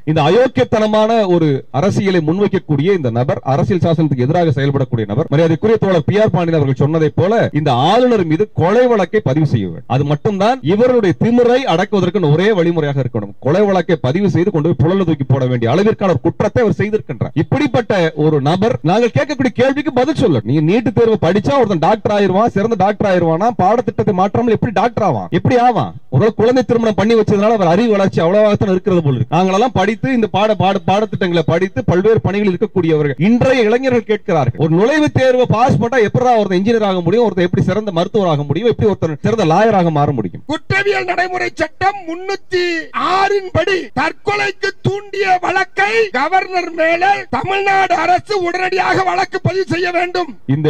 இந்த அயோக்கியத்தனமான ஒரு அரசியலை முன்வைக்கக்கூடிய இந்த நபர் அரசியல் சாசனத்துக்கு எதிராக செயல்படக்கூடிய நபர் மரியாதைக்குரிய தோழர் பி ஆர் பாண்டியன் அவர்கள் சொன்னதை போல இந்த ஆளுநர் மீது கொலை வழக்கை பதிவு செய்ய வேண்டும் அது மட்டும்தான் இவருடைய திமிரை அடக்குவதற்கு ஒரே வழிமுறையாக இருக்கணும் கொலை வழக்கை பதிவு செய்து கொண்டு போய் புழல தூக்கி போட வேண்டிய அளவிற்கான ஒரு குற்றத்தை அவர் செய்திருக்கின்றார் இப்படிப்பட்ட ஒரு நபர் நாங்கள் கேட்கக்கூடிய கேள்விக்கு பதில் சொல்ல நீங்க நீட்டு தேர்வு படிச்சா ஒருத்தன் டாக்டர் ஆயிருவான் சிறந்த டாக்டர் ஆயிருவானா பாடத்திட்டத்தை மாற்றாமல் எப்படி டாக்டர் ஆவான் எப்படி ஆவான் ஒரு குழந்தை திருமணம் பண்ணி வச்சதுனால அவர் அறிவு வளர்ச்சி அவ்வளவாகத்தான் இருக்கிறது போல இருக்கு நாங்களெல்லாம் படித்து இந்த பாட பாட பாடத்திட்டங்களை படித்து பல்வேறு பணிகள் இருக்கக்கூடியவர்கள் இன்றைய இளைஞர்கள் கேட்கிறார்கள் ஒரு நுழைவுத் தேர்வு பாஸ் பண்ணா எப்படா ஒருத்தர் இன்ஜினியர் ஆக முடியும் ஒருத்தர் எப்படி சிறந்த மருத்துவர் ஆக முடியும் எப்படி ஒருத்தர் சிறந்த லாயராக மாற முடியும் குற்றவியல் நடைமுறை சட்டம் முன்னூத்தி ஆறின் படி தற்கொலைக்கு தூண்டிய வழக்கை கவர்னர் மேலே தமிழ்நாடு அரசு உடனடியாக வழக்கு பதிவு செய்ய வேண்டும் இந்த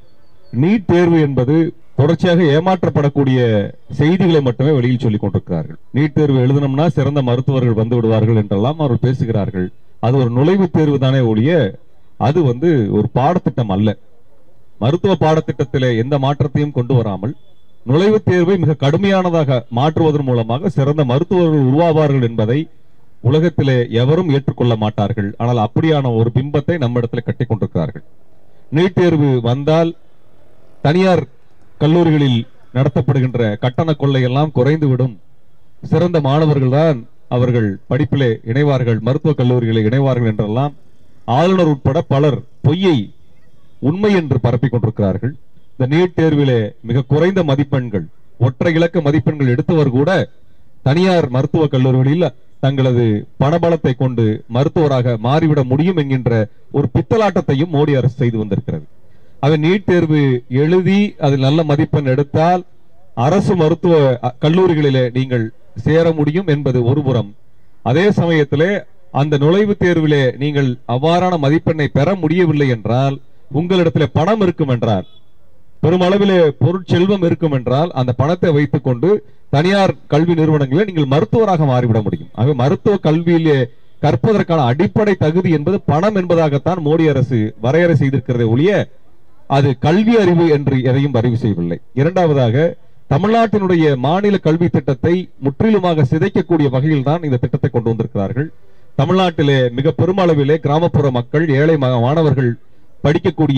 நீட் தேர்வு என்பது தொடர்ச்சியாக ஏமாற்றப்படக்கூடிய செய்திகளை மட்டுமே வெளியில் சொல்லிக் கொண்டிருக்கிறார்கள் நீட் தேர்வு எழுதணும்னா சிறந்த மருத்துவர்கள் வந்து விடுவார்கள் என்றெல்லாம் அவர் பேசுகிறார்கள் அது ஒரு நுழைவுத் தேர்வு தானே ஒழிய அது வந்து ஒரு பாடத்திட்டம் அல்ல மருத்துவ பாடத்திட்டத்திலே எந்த மாற்றத்தையும் கொண்டு வராமல் நுழைவுத் தேர்வை மிக கடுமையானதாக மாற்றுவதன் மூலமாக சிறந்த மருத்துவர்கள் உருவாவார்கள் என்பதை உலகத்திலே எவரும் ஏற்றுக்கொள்ள மாட்டார்கள் ஆனால் அப்படியான ஒரு பிம்பத்தை நம்மிடத்தில் கட்டிக் கொண்டிருக்கிறார்கள் நீட் தேர்வு வந்தால் தனியார் கல்லூரிகளில் நடத்தப்படுகின்ற கட்டண கொள்ளை எல்லாம் குறைந்துவிடும் சிறந்த மாணவர்கள் தான் அவர்கள் படிப்பிலே இணைவார்கள் மருத்துவக் கல்லூரிகளில் இணைவார்கள் என்றெல்லாம் ஆளுநர் உட்பட பலர் பொய்யை உண்மை என்று பரப்பிக் கொண்டிருக்கிறார்கள் இந்த நீட் தேர்விலே மிக குறைந்த மதிப்பெண்கள் ஒற்றை இலக்க மதிப்பெண்கள் எடுத்தவர் கூட தனியார் மருத்துவக் கல்லூரிகளில் தங்களது பணபலத்தை கொண்டு மருத்துவராக மாறிவிட முடியும் என்கின்ற ஒரு பித்தலாட்டத்தையும் மோடி அரசு செய்து வந்திருக்கிறது அவன் நீட் தேர்வு எழுதி அதில் நல்ல மதிப்பெண் எடுத்தால் அரசு மருத்துவ அ, கல்லூரிகளிலே நீங்கள் சேர முடியும் என்பது ஒருபுறம் அதே சமயத்திலே அந்த நுழைவுத் தேர்விலே நீங்கள் அவ்வாறான மதிப்பெண்ணை பெற முடியவில்லை என்றால் உங்களிடத்திலே பணம் இருக்கும் என்றால் பெருமளவிலே பொருட்செல்வம் இருக்கும் என்றால் அந்த பணத்தை வைத்துக் கொண்டு தனியார் கல்வி நிறுவனங்களில் நீங்கள் மருத்துவராக மாறிவிட முடியும் ஆகவே மருத்துவ கல்வியிலே கற்பதற்கான அடிப்படை தகுதி என்பது பணம் என்பதாகத்தான் மோடி அரசு வரையறை செய்திருக்கிறதே ஒழிய அது கல்வி அறிவு என்று எதையும் அறிவு செய்யவில்லை இரண்டாவதாக தமிழ்நாட்டினுடைய மாநில கல்வி திட்டத்தை முற்றிலுமாக சிதைக்கக்கூடிய வகையில் தான் இந்த திட்டத்தை கொண்டு வந்திருக்கிறார்கள் தமிழ்நாட்டிலே மிக பெருமளவிலே கிராமப்புற மக்கள் ஏழை ம- மாணவர்கள் படிக்கக்கூடிய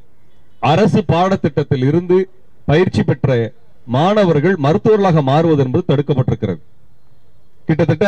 அரசு பாடத்திட்டத்தில் இருந்து பயிற்சி பெற்ற மாணவர்கள் மருத்துவர்களாக மாறுவது என்பது தடுக்கப்பட்டிருக்கிறது கிட்டத்தட்ட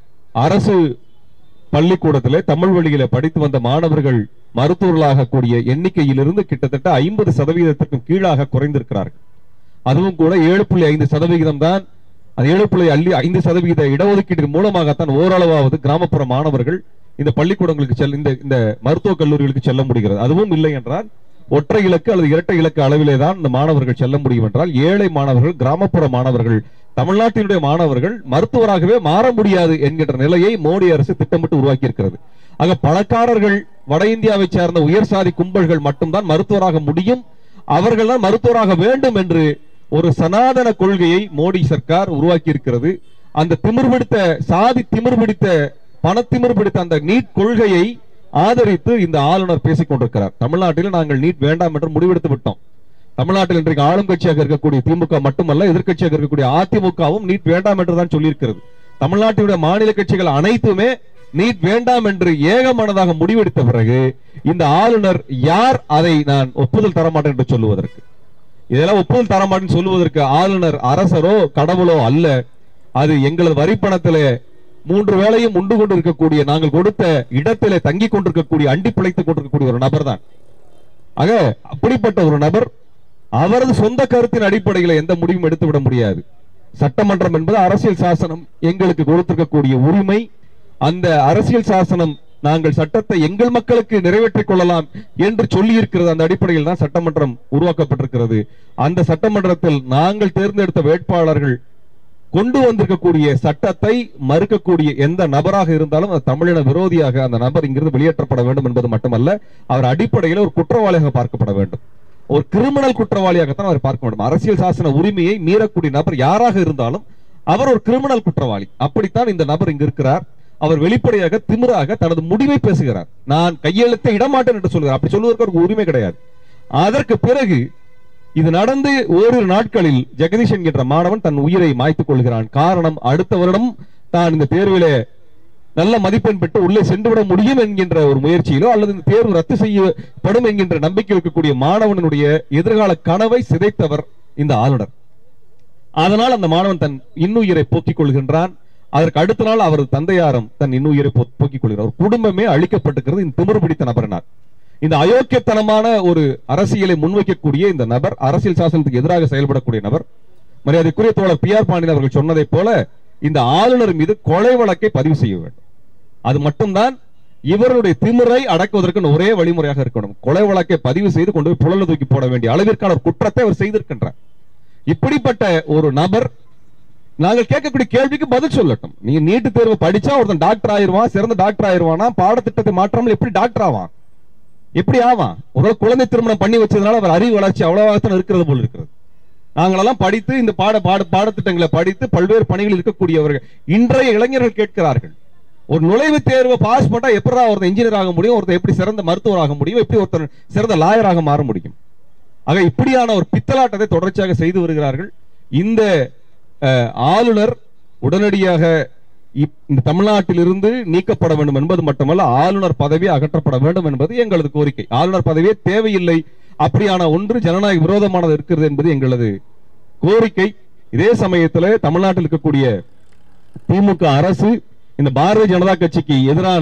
அரசு பள்ளிக்கூடத்திலே தமிழ் வழியில படித்து வந்த மாணவர்கள் மருத்துவர்களாக கூடிய எண்ணிக்கையிலிருந்து கிட்டத்தட்ட ஐம்பது சதவீதத்திற்கும் கீழாக குறைந்திருக்கிறார்கள் அதுவும் கூட ஏழு புள்ளி ஐந்து சதவிகிதம் தான் அது ஏழு புள்ளி அள்ளி ஐந்து சதவிகித இடஒதுக்கீடு மூலமாகத்தான் ஓரளவாவது கிராமப்புற மாணவர்கள் இந்த பள்ளிக்கூடங்களுக்கு செல் இந்த இந்த மருத்துவக் கல்லூரிகளுக்கு செல்ல முடிகிறது அதுவும் இல்லை என்றால் ஒற்றை இலக்கு அல்லது இரட்டை இலக்கு அளவிலே தான் இந்த மாணவர்கள் செல்ல முடியும் என்றால் ஏழை மாணவர்கள் கிராமப்புற மாணவர்கள் தமிழ்நாட்டினுடைய மாணவர்கள் மருத்துவராகவே மாற முடியாது என்கின்ற நிலையை மோடி அரசு திட்டமிட்டு உருவாக்கி இருக்கிறது ஆக பணக்காரர்கள் வட இந்தியாவை சேர்ந்த உயர் சாதி கும்பல்கள் மட்டும்தான் மருத்துவராக முடியும் அவர்கள் தான் மருத்துவராக வேண்டும் என்று ஒரு சனாதன கொள்கையை மோடி சர்க்கார் உருவாக்கி இருக்கிறது அந்த திமிர் பிடித்த சாதி திமிர் பிடித்த பணத்திமிர் பிடித்த அந்த நீட் கொள்கையை ஆதரித்து இந்த ஆளுநர் பேசிக் கொண்டிருக்கிறார் தமிழ்நாட்டில் நாங்கள் நீட் வேண்டாம் என்று முடிவெடுத்து விட்டோம் தமிழ்நாட்டில் இன்றைக்கு ஆளும் கட்சியாக இருக்கக்கூடிய திமுக மட்டுமல்ல எதிர்க்கட்சியாக இருக்கக்கூடிய அதிமுகவும் நீட் வேண்டாம் என்று தான் சொல்லியிருக்கிறது தமிழ்நாட்டினுடைய மாநில கட்சிகள் அனைத்துமே நீட் வேண்டாம் என்று ஏகமனதாக முடிவெடுத்த பிறகு இந்த ஆளுநர் யார் அதை நான் ஒப்புதல் தரமாட்டேன் என்று சொல்லுவதற்கு இதெல்லாம் ஒப்புதல் தரமாட்டேன்னு சொல்லுவதற்கு ஆளுநர் அரசரோ கடவுளோ அல்ல அது எங்களது வரிப்பணத்திலே மூன்று வேளையும் உண்டு கொண்டு இருக்கக்கூடிய நாங்கள் கொடுத்த இடத்திலே தங்கி கொண்டிருக்கக்கூடிய அண்டி பிழைத்துக் கொண்டிருக்கக்கூடிய ஒரு நபர் தான் ஆக அப்படிப்பட்ட ஒரு நபர் அவரது சொந்த கருத்தின் அடிப்படையில் எந்த முடிவும் எடுத்து விட முடியாது சட்டமன்றம் என்பது அரசியல் சாசனம் எங்களுக்கு கொடுத்திருக்கக்கூடிய உரிமை அந்த அரசியல் சாசனம் நாங்கள் சட்டத்தை எங்கள் மக்களுக்கு நிறைவேற்றிக் கொள்ளலாம் என்று சொல்லி இருக்கிறது அந்த அடிப்படையில் தான் சட்டமன்றம் உருவாக்கப்பட்டிருக்கிறது அந்த சட்டமன்றத்தில் நாங்கள் தேர்ந்தெடுத்த வேட்பாளர்கள் கொண்டு வந்திருக்கக்கூடிய சட்டத்தை மறுக்கக்கூடிய எந்த நபராக இருந்தாலும் அது தமிழின விரோதியாக அந்த நபர் இங்கிருந்து வெளியேற்றப்பட வேண்டும் என்பது மட்டுமல்ல அவர் அடிப்படையில் ஒரு குற்றவாளியாக பார்க்கப்பட வேண்டும் ஒரு கிரிமினல் குற்றவாளியாகத்தான் அவர் பார்க்க வேண்டும் அரசியல் சாசன உரிமையை மீறக்கூடிய நபர் யாராக இருந்தாலும் அவர் ஒரு கிரிமினல் குற்றவாளி அப்படித்தான் இந்த நபர் இங்கு இருக்கிறார் அவர் வெளிப்படையாக திமிராக தனது முடிவை பேசுகிறார் நான் கையெழுத்தை இடமாட்டேன் என்று சொல்கிறார் அப்படி சொல்வதற்கு அவருக்கு உரிமை கிடையாது அதற்கு பிறகு இது நடந்து ஓரிரு நாட்களில் ஜெகதீஷ் என்கின்ற மாணவன் தன் உயிரை மாய்த்துக் கொள்கிறான் காரணம் அடுத்த வருடம் தான் இந்த தேர்விலே நல்ல மதிப்பெண் பெற்று உள்ளே சென்று விட முடியும் என்கின்ற ஒரு முயற்சியிலோ அல்லது இந்த தேர்வு ரத்து செய்யப்படும் என்கின்ற நம்பிக்கை இருக்கக்கூடிய மாணவனுடைய எதிர்கால கனவை சிதைத்தவர் இந்த ஆளுநர் அதனால் அந்த மாணவன் தன் இன்னுயிரை போக்கிக் கொள்கின்றான் அதற்கு அடுத்த நாள் அவரது தந்தையாரும் தன் இன்னுயிரை போ- போக்கிக் கொள்கிறார் ஒரு குடும்பமே அழிக்கப்பட்டிருக்கிறது இந்த திமிரு பிடித்த நபரினார் இந்த அயோக்கியத்தனமான ஒரு அரசியலை முன்வைக்கக்கூடிய இந்த நபர் அரசியல் சாசனத்துக்கு எதிராக செயல்படக்கூடிய நபர் மரியாதைக்குரிய தோழர் பி ஆர் பாண்டியன் அவர்கள் சொன்னதைப் போல இந்த ஆளுநர் மீது கொலை வழக்கை பதிவு செய்ய வேண்டும் அது மட்டும்தான் இவருடைய திமிரை அடக்குவதற்கு ஒரே வழிமுறையாக இருக்கணும் கொலை வழக்கை பதிவு செய்து கொண்டு போய் புழல தூக்கி போட வேண்டிய அளவிற்கான ஒரு குற்றத்தை அவர் செய்திருக்கின்றார் இப்படிப்பட்ட ஒரு நபர் நாங்கள் கேட்கக்கூடிய கேள்விக்கு பதில் சொல்லட்டும் நீங்க நீட்டு தேர்வு படிச்சா ஒருத்தன் டாக்டர் ஆயிருவான் சிறந்த டாக்டர் ஆயிருவானா பாடத்திட்டத்தை மாற்றாமல் எப்படி டாக்டர் ஆவான் எப்படி ஆவான் ஒரு குழந்தை திருமணம் பண்ணி வச்சதுனால அவர் அறிவு வளர்ச்சி அவ்வளவாகத்தான் இருக்கிறது போல் இருக்கிறது நாங்களெல்லாம் படித்து இந்த பாட பாட பாடத்திட்டங்களை படித்து பல்வேறு பணிகளில் இருக்கக்கூடியவர்கள் இன்றைய இளைஞர்கள் கேட்கிறார்கள் ஒரு நுழைவுத் தேர்வை பாஸ் பண்ணா எப்படா ஒருத்தன் இன்ஜினியர் ஆக முடியும் ஒருத்தன் எப்படி சிறந்த மருத்துவர் ஆக முடியும் எப்படி ஒருத்தன் சிறந்த லாயராக மாற முடியும் ஆக இப்படியான ஒரு பித்தலாட்டத்தை தொடர்ச்சியாக செய்து வருகிறார்கள் இந்த அஹ், ஆளுநர் உடனடியாக இப்- இந்த தமிழ்நாட்டிலிருந்து நீக்கப்பட வேண்டும் என்பது மட்டுமல்ல ஆளுநர் பதவி அகற்றப்பட வேண்டும் என்பது எங்களது கோரிக்கை ஆளுநர் பதவியே தேவையில்லை அப்படியான ஒன்று ஜனநாயக விரோதமானது இருக்கிறது என்பது எங்களது கோரிக்கை இதே சமயத்தில் தமிழ்நாட்டில் இருக்கக்கூடிய திமுக அரசு இந்த பாரதிய ஜனதா கட்சிக்கு எதிரான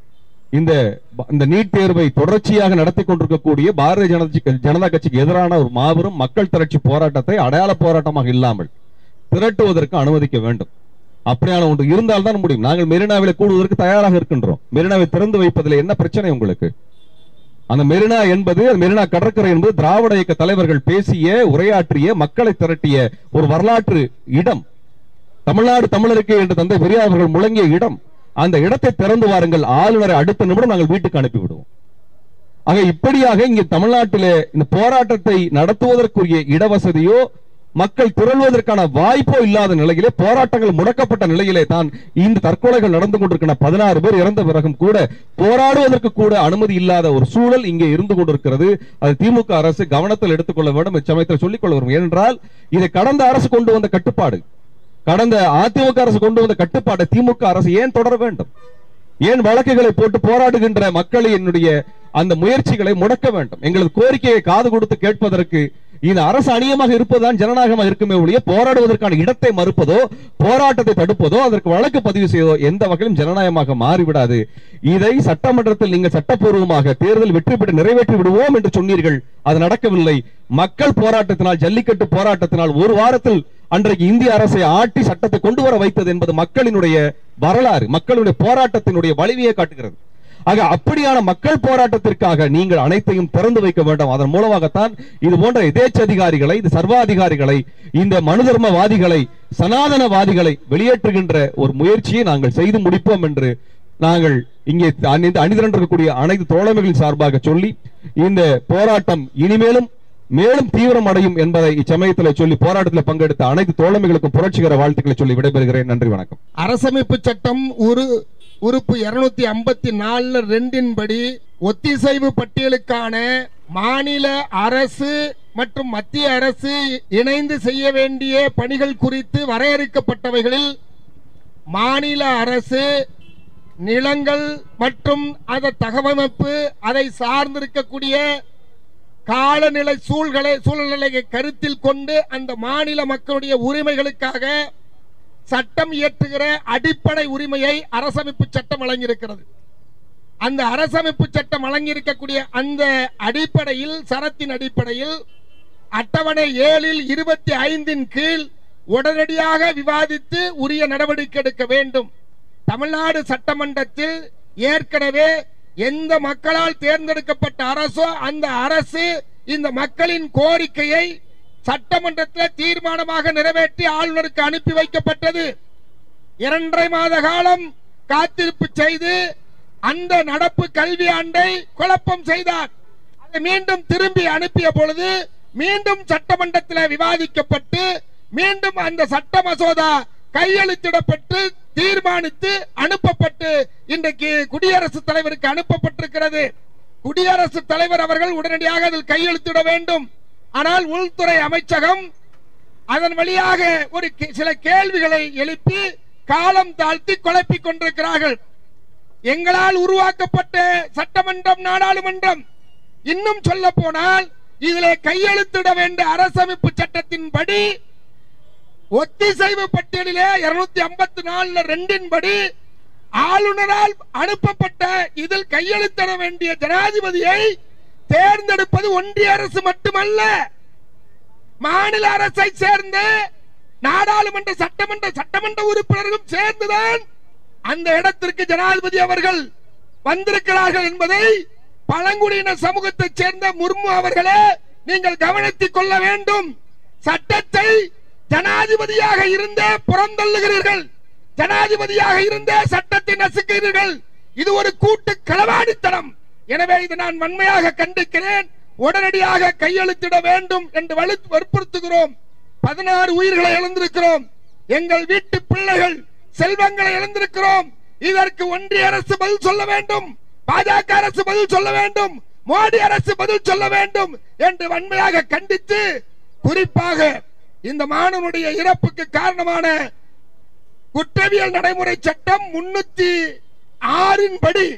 இந்த இந்த நீட் தேர்வை தொடர்ச்சியாக நடத்தி கொண்டிருக்கக்கூடிய பாரதிய ஜனதா ஜனதா கட்சிக்கு எதிரான ஒரு மாபெரும் மக்கள் திரட்சி போராட்டத்தை அடையாள போராட்டமாக இல்லாமல் திரட்டுவதற்கு அனுமதிக்க வேண்டும் அப்படியான ஒன்று இருந்தால் தான் முடியும் நாங்கள் மெரினாவில கூடுவதற்கு தயாராக இருக்கின்றோம் மெரினாவை திறந்து வைப்பதில் என்ன பிரச்சனை உங்களுக்கு அந்த மெரினா என்பது அந்த மெரினா கடற்கரை என்பது திராவிட இயக்க தலைவர்கள் பேசிய உரையாற்றிய மக்களை திரட்டிய ஒரு வரலாற்று இடம் தமிழ்நாடு தமிழருக்கு என்று தந்தை பெரியார் அவர்கள் முழங்கிய இடம் அந்த இடத்தை திறந்து வாருங்கள் ஆளுநரை அடுத்த நிமிடம் நாங்கள் வீட்டுக்கு அனுப்பி விடுவோம் ஆக இப்படியாக இங்கே தமிழ்நாட்டிலே இந்த போராட்டத்தை நடத்துவதற்குரிய இடவசதியோ மக்கள் திரள்வதற்கான வாய்ப்போ இல்லாத நிலையிலே போராட்டங்கள் முடக்கப்பட்ட நிலையிலே தான் இந்த தற்கொலைகள் நடந்து கொண்டிருக்கிற பதினாறு பேர் இறந்த பிறகும் கூட போராடுவதற்கு கூட அனுமதி இல்லாத ஒரு சூழல் இங்கே இருந்து கொண்டிருக்கிறது அது திமுக அரசு கவனத்தில் எடுத்துக்கொள்ள வேண்டும் இச்சமயத்தில் சொல்லிக் கொள்ள வரும் ஏனென்றால் இதை கடந்த அரசு கொண்டு வந்த கட்டுப்பாடு கடந்த அதிமுக அரசு கொண்டு வந்த கட்டுப்பாட்டை திமுக அரசு ஏன் தொடர வேண்டும் ஏன் வழக்குகளை போட்டு போராடுகின்ற மக்களை என்னுடைய அந்த முயற்சிகளை முடக்க வேண்டும் எங்களது கோரிக்கையை காது கொடுத்து கேட்பதற்கு இந்த அரசு அநியமாக இருப்பதுதான் ஜனநாயகமாக இருக்குமே ஒழிய போராடுவதற்கான இடத்தை மறுப்பதோ போராட்டத்தை தடுப்பதோ அதற்கு வழக்கு பதிவு செய்வதோ எந்த வகையிலும் ஜனநாயகமாக மாறிவிடாது இதை சட்டமன்றத்தில் நீங்கள் சட்டப்பூர்வமாக தேர்தல் வெற்றி பெற்று நிறைவேற்றி விடுவோம் என்று சொன்னீர்கள் அது நடக்கவில்லை மக்கள் போராட்டத்தினால் ஜல்லிக்கட்டு போராட்டத்தினால் ஒரு வாரத்தில் அன்றைக்கு இந்திய அரசை ஆட்டி சட்டத்தை கொண்டு வர வைத்தது என்பது மக்களினுடைய வரலாறு மக்களுடைய போராட்டத்தினுடைய வலிமையை காட்டுகிறது ஆக அப்படியான மக்கள் போராட்டத்திற்காக நீங்கள் அனைத்தையும் திறந்து வைக்க வேண்டும் அதன் மூலமாகத்தான் இது போன்ற எதேச்சதிகாரிகளை இந்த சர்வாதிகாரிகளை இந்த மனுதர்மவாதிகளை சனாதனவாதிகளை வெளியேற்றுகின்ற ஒரு முயற்சியை நாங்கள் செய்து முடிப்போம் என்று நாங்கள் இங்கே அணி- அணிதிரண்டிருக்கக்கூடிய அனைத்து தோழமைகளின் சார்பாக சொல்லி இந்த போராட்டம் இனிமேலும் மேலும் தீவிரம் அடையும் என்பதை இச்சமயத்தில் சொல்லி போராட்டத்தில் பங்கெடுத்த அனைத்து தோழமைகளுக்கும் புரட்சிகர வாழ்த்துக்களை சொல்லி விடைபெறுகிறேன் நன்றி வணக்கம் அரசமைப்பு சட்டம் ஒரு உறுப்பு இருநூத்தி ஐம்பத்தி நாலு ரெண்டின் படி ஒத்திசைவு பட்டியலுக்கான மாநில அரசு மற்றும் மத்திய அரசு இணைந்து செய்ய வேண்டிய பணிகள் குறித்து வரையறுக்கப்பட்டவைகளில் மாநில அரசு நிலங்கள் மற்றும் அதை தகவமைப்பு அதை சார்ந்திருக்கக்கூடிய காலநிலை சூழ்களை சூழ்நிலையை கருத்தில் கொண்டு அந்த மாநில மக்களுடைய உரிமைகளுக்காக சட்டம் இயற்றுகிற அடிப்படை உரிமையை அரசமைப்பு சட்டம் வழங்கியிருக்கிறது அந்த அரசமைப்பு சட்டம் வழங்கியிருக்கக்கூடிய அந்த அடிப்படையில் சரத்தின் அடிப்படையில் அட்டவணை ஏழில் இருபத்தி ஐந்தின் கீழ் உடனடியாக விவாதித்து உரிய நடவடிக்கை எடுக்க வேண்டும் தமிழ்நாடு சட்டமன்றத்தில் ஏற்கனவே எந்த மக்களால் தேர்ந்தெடுக்கப்பட்ட அரசோ அந்த அரசு இந்த மக்களின் கோரிக்கையை சட்டமன்றத்தில் தீர்மானமாக நிறைவேற்றி ஆளுநருக்கு அனுப்பி வைக்கப்பட்டது இரண்டரை மாத காலம் காத்திருப்பு செய்து அந்த நடப்பு கல்வி ஆண்டை குழப்பம் செய்தார் அதை மீண்டும் திரும்பி அனுப்பிய பொழுது மீண்டும் சட்டமன்றத்தில் விவாதிக்கப்பட்டு மீண்டும் அந்த சட்ட மசோதா கையெழுத்திடப்பட்டு தீர்மானித்து அனுப்பப்பட்டு இன்றைக்கு குடியரசுத் தலைவருக்கு அனுப்பப்பட்டிருக்கிறது குடியரசுத் தலைவர் அவர்கள் உடனடியாக அதில் கையெழுத்திட வேண்டும் ஆனால் உள்துறை அமைச்சகம் அதன் வழியாக ஒரு கே- சில கேள்விகளை எழுப்பி காலம் தாழ்த்தி குழப்பிக் கொண்டிருக்கிறார்கள் எங்களால் உருவாக்கப்பட்ட சட்டமன்றம் நாடாளுமன்றம் இன்னும் சொல்ல போனால் இதிலே கையெழுத்திட வேண்டிய அரசமைப்பு சட்டத்தின்படி ஒத்திசைவு பட்டியலிலே இருநூத்தி ஐம்பத்தி நாலுல ரெண்டின் படி ஆளுநரால் அனுப்பப்பட்ட இதில் கையெழுத்திட வேண்டிய ஜனாதிபதியை தேர்ந்தெடுப்பது ஒன்றிய அரசு மட்டுமல்ல மாநில அரசை சேர்ந்த நாடாளுமன்ற சட்டமன்ற சட்டமன்ற உறுப்பினர்களும் சேர்ந்துதான் அந்த இடத்திற்கு ஜனாதிபதி அவர்கள் வந்திருக்கிறார்கள் என்பதை பழங்குடியின சமூகத்தைச் சேர்ந்த முர்மு அவர்களே நீங்கள் கவனித்துக் கொள்ள வேண்டும் சட்டத்தை ஜனாதிபதியாக இருந்தே புறந்தள்ளுகிறீர்கள் ஜனாதிபதியாக இருந்தே சட்டத்தை நசுக்கிறீர்கள் இது ஒரு கூட்டு களவாடித்தனம் எனவே இது நான் வன்மையாக கண்டிக்கிறேன் உடனடியாக கையெழுத்திட வேண்டும் என்று வலு- வற்புறுத்துகிறோம் பதினாறு உயிர்களை இழந்திருக்கிறோம் எங்கள் வீட்டு பிள்ளைகள் செல்வங்களை இழந்திருக்கிறோம் இதற்கு ஒன்றிய அரசு பதில் சொல்ல வேண்டும் பாஜக அரசு பதில் சொல்ல வேண்டும் மோடி அரசு பதில் சொல்ல வேண்டும் என்று வன்மையாக கண்டித்து குறிப்பாக இந்த மாணவனுடைய இறப்புக்கு காரணமான குற்றவியல் நடைமுறை சட்டம் முன்னூத்தி ஆறின் படி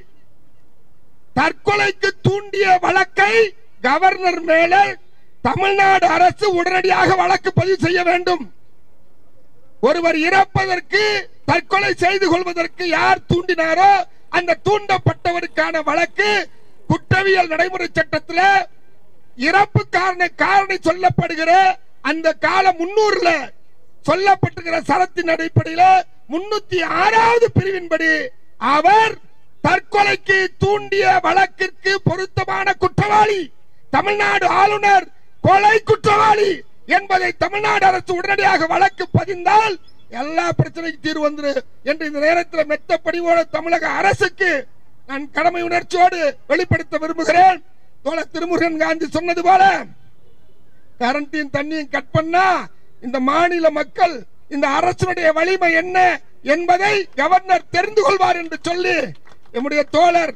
தற்கொலைக்கு தூண்டிய வழக்கை கவர்னர் மேல தமிழ்நாடு அரசு உடனடியாக வழக்கு பதிவு செய்ய வேண்டும் ஒருவர் இறப்பதற்கு தற்கொலை செய்து கொள்வதற்கு யார் தூண்டினாரோ அந்த தூண்டப்பட்டவருக்கான வழக்கு குற்றவியல் நடைமுறை சட்டத்தில் இறப்பு காரண காரணி சொல்லப்படுகிற அந்த கால முன்னூறுல சொல்லப்பட்டிருக்கிற சரத்தின் அடிப்படையில முன்னூத்தி ஆறாவது பிரிவின்படி அவர் தற்கொலைக்கு தூண்டிய வழக்கிற்கு பொருத்தமான குற்றவாளி தமிழ்நாடு ஆளுநர் கொலை குற்றவாளி என்பதை தமிழ்நாடு அரசு உடனடியாக வழக்கு பதிந்தால் எல்லா பிரச்சனைக்கும் தீர்வு வந்துரு என்று இந்த நேரத்தில் மெத்த படிவோட தமிழக அரசுக்கு நான் கடமை உணர்ச்சியோடு வெளிப்படுத்த விரும்புகிறேன் தோழர் திருமுருகன் காந்தி சொன்னது போல கரண்டையும் தண்ணியும் கட் பண்ணா இந்த மாநில மக்கள் இந்த அரசுடைய வலிமை என்ன என்பதை கவர்னர் தெரிந்து கொள்வார் என்று சொல்லி நம்முடைய தோழர்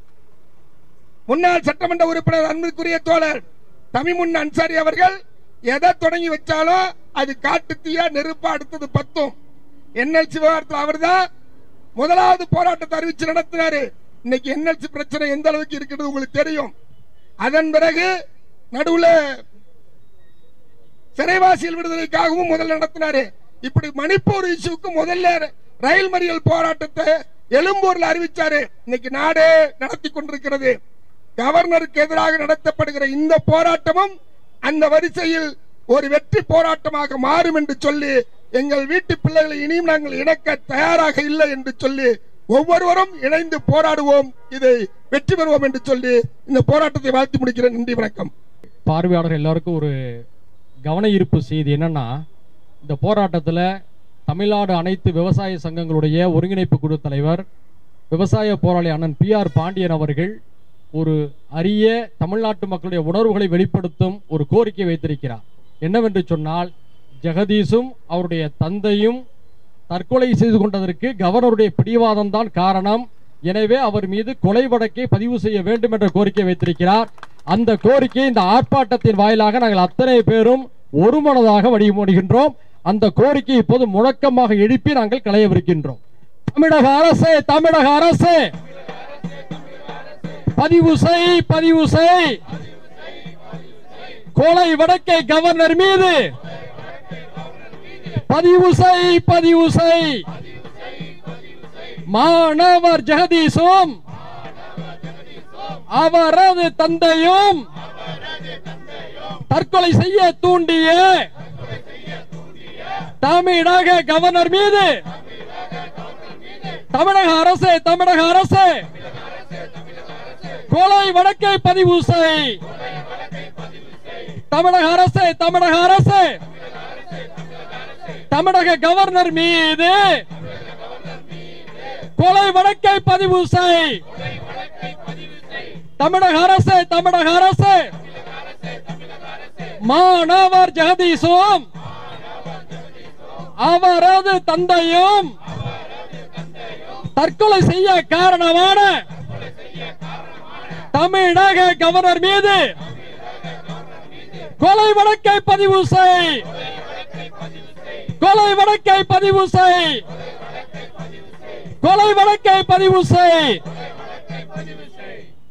முன்னாள் சட்டமன்ற உறுப்பினர் அன்புக்குரிய தோழர் தமிமுன் அன்சாரி அவர்கள் எதை தொடங்கி வச்சாலும் அது காட்டு தீயா நெருப்பா அடுத்தது பத்தும் என்எல்சி விவகாரத்தில் அவர்தான் முதலாவது போராட்டத்தை அறிவிச்சு நடத்தினாரு இன்னைக்கு என்எல்சி பிரச்சனை எந்த அளவுக்கு இருக்கிறது உங்களுக்கு தெரியும் அதன் பிறகு நடுவுல சிறைவாசிகள் விடுதலைக்காகவும் முதல்ல நடத்தினாரு இப்படி மணிப்பூர் இஷ்யூக்கு முதல்ல ரயில் மறியல் போராட்டத்தை எழும்பூர்ல அறிவிச்சாரு இன்னைக்கு நாடே நடத்தி கொண்டிருக்கிறது கவர்னருக்கு எதிராக நடத்தப்படுகிற இந்த போராட்டமும் அந்த வரிசையில் ஒரு வெற்றி போராட்டமாக மாறும் என்று சொல்லி எங்கள் வீட்டு பிள்ளைகளை இனியும் நாங்கள் இணக்க தயாராக இல்லை என்று சொல்லி ஒவ்வொருவரும் இணைந்து போராடுவோம் இதை வெற்றி பெறுவோம் என்று சொல்லி இந்த போராட்டத்தை வாழ்த்தி முடிக்கிறேன் நன்றி வணக்கம் பார்வையாளர் எல்லாருக்கும் ஒரு கவன ஈர்ப்பு செய்தி என்னன்னா இந்த போராட்டத்தில் தமிழ்நாடு அனைத்து விவசாய சங்கங்களுடைய ஒருங்கிணைப்பு குழு தலைவர் விவசாய போராளி அண்ணன் பி ஆர் பாண்டியன் அவர்கள் ஒரு அரிய தமிழ்நாட்டு மக்களுடைய உணர்வுகளை வெளிப்படுத்தும் ஒரு கோரிக்கை வைத்திருக்கிறார் என்னவென்று சொன்னால் ஜெகதீஷும் அவருடைய தந்தையும் தற்கொலை செய்து கொண்டதற்கு கவர்னருடைய பிடிவாதம் தான் காரணம் எனவே அவர் மீது கொலை வழக்கை பதிவு செய்ய வேண்டும் என்ற கோரிக்கை வைத்திருக்கிறார் அந்த கோரிக்கை இந்த ஆர்ப்பாட்டத்தின் வாயிலாக நாங்கள் அத்தனை பேரும் ஒருமனதாக வழிமொழிகின்றோம் அந்த கோரிக்கை இப்போது முழக்கமாக எழுப்பி நாங்கள் களையவிருக்கின்றோம் தமிழக அரசே தமிழக அரசே பதிவு செய் பதிவு செய் கொலை வடக்கை கவர்னர் மீது பதிவு செய் பதிவு செய் மாணவர் ஜெகதீஷும் அவரது தந்தையும் தற்கொலை செய்ய தூண்டிய தமிழக கவர்னர் மீது தமிழக அரசு தமிழக அரசு கொலை வழக்கை பதிவு செய் தமிழக அரசு தமிழக அரசு தமிழக கவர்னர் மீது கொலை வழக்கை பதிவு செய் தமிழக அரசு தமிழக அரசு மாணவர் ஜெகதீஷும் அவரது தந்தையும் தற்கொலை செய்ய காரணமான தமிழக கவர்னர் மீது கொலை வழக்கை பதிவு செய் கொலை வழக்கை பதிவு செய் கொலை வழக்கை பதிவு செய்